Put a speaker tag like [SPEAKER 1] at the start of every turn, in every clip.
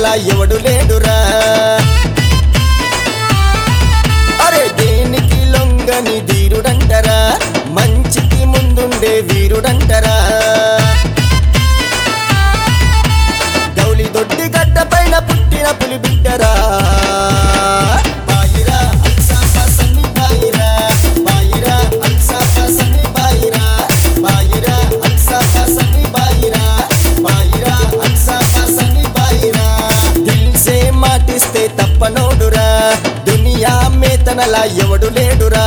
[SPEAKER 1] తనలా ఎవడు లేడురా అరే దేనికి లొంగని ధీరుడంటరా మంచికి ముందుండే వీరుడంటరా గౌలి దొడ్డి గడ్డ పైన పుట్టిన పులి బిడ్డరా బాయిరా అల్సాఫా సన్ని బాయిరా బాయిరా అల్సాఫా సన్ని బాయిరా బాయిరా అల్సాఫా సన్ని బాయిరా బాయిరా అల్సాఫా సన్ని బాయిరా దిల్ సే మాటిస్తే తప్పనోడురా దునియా మేతనలా ఎవడు లేడురా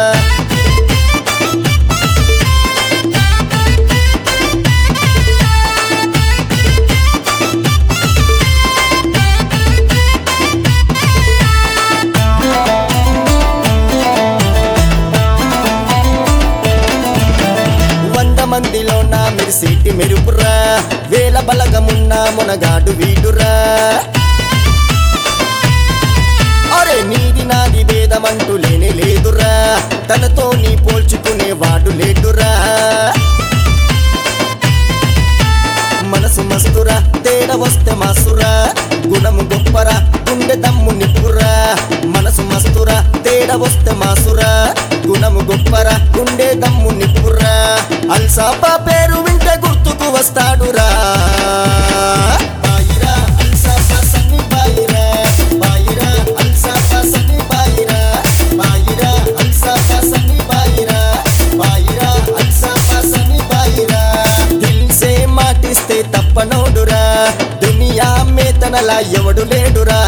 [SPEAKER 1] వంద మందిలో నా మెరిసేటి మెరుపురా వేల బలగమున్న మునగాడు వీడురా అరే నీది నాది భేదమంటూ లేనే లేదురా తనతో నీ పోల్చుకునే వాడు లేడురా మనసు మస్తురా తేడా వస్తే మాసురా గుణము గొప్పరా గుండె దమ్ము నిప్పురా మనసు మస్తురా తేడా వస్తే మాసురా గుణము గొప్పరా గుండె దమ్ము నిప్పురా అల్సాపా పేరు వింటే గుర్తుకు వస్తాడురా బాయిరా అల్సాపా సన్ని బాయిరా బాయిరా అల్సాపా సన్ని బాయిరా బాయిరా అల్సాపా సన్ని బాయిరా బాయిరా అల్సాపా సన్ని బాయిరా దిల్ సే మాటిస్తే తప్పనోడురా దునియా మేతనలా ఎవడు లేడురా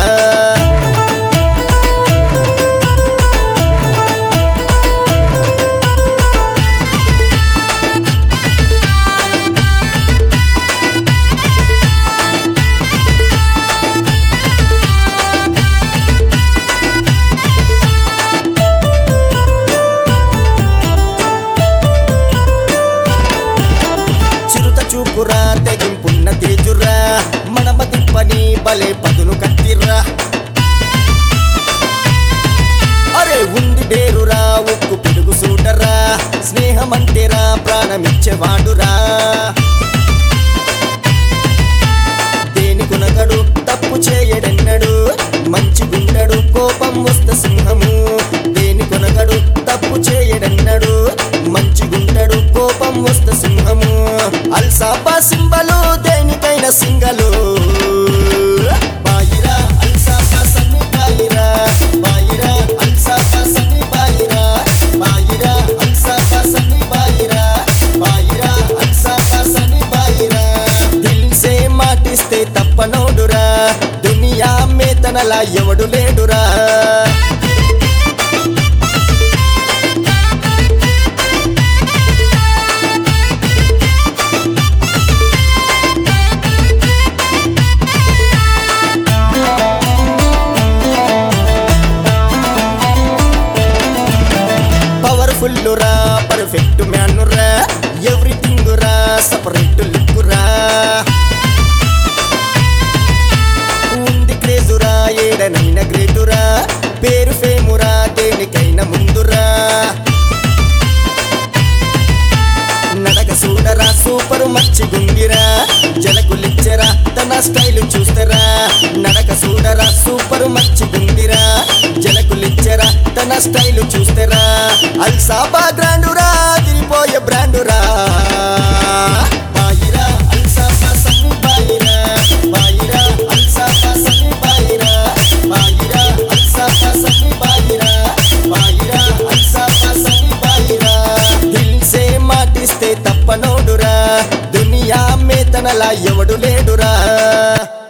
[SPEAKER 1] చిరుత చూపురా తెగింపున్న తేజురా మనమ తిప్పని బలే పదును కత్తిర్రా అరే ఉంది డేరురా ఉక్కు పిడుగు సూటరా స్నేహం అంటేరా ప్రాణమిచ్చేవాడురా దేని కొనగడు తప్పు చేయడన్నడు మంచి గుండడు కోపం వస్తే సింహము దేని కొనగడు తప్పు చేయడన్నడు మంచి గుండడు కోపం వస్తే సింహము అల్సాపా సింబలు దేనికైనా సింగలు బాయిరా అల్సాపా సన్ని బాయిరా బాయిరా అల్సాపా సన్ని బాయిరా బాయిరా అల్సాపా సన్ని బాయిరా బాయిరా అల్సాపా సన్ని బాయిరా దిల్ సే మాటిస్తే తప్పనోడురా దునియా మేతనలా ఎవడు లేడురా పవర్ఫుల్ రా పర్ఫెక్ట్ మ్యాన్ రా ఎవ్రీథింగ్ రా సపరేట్ లుక్ రా ఉంది క్రేజురా ఏడనైన గ్రేటురా పేరు ఫేమురా దేనికైనా ముందురా నడక చూడరా సూపర్ మచ్చిగుందిరా జలకులిచ్చరా తన స్టైల్ చూస్తారా నడక చూడరా సూపర్ మచ్చిగుందిరా జలకులిచ్చరా తన స్టైల్ చూస్తారా అల్సాబా గ్రాండురా తిరిపోయే బ్రాండురా బాయిరా అల్సాబా సన్ని బాయిరా బాయిరా అల్సాబా సన్ని బాయిరా బాయిరా అల్సాబా సన్ని బాయిరా బాయిరా అల్సాబా సన్ని బాయిరా దిల్ సే మాటిస్తే తప్పనోడురా దునియా మేతనలా ఎవడు లేడురా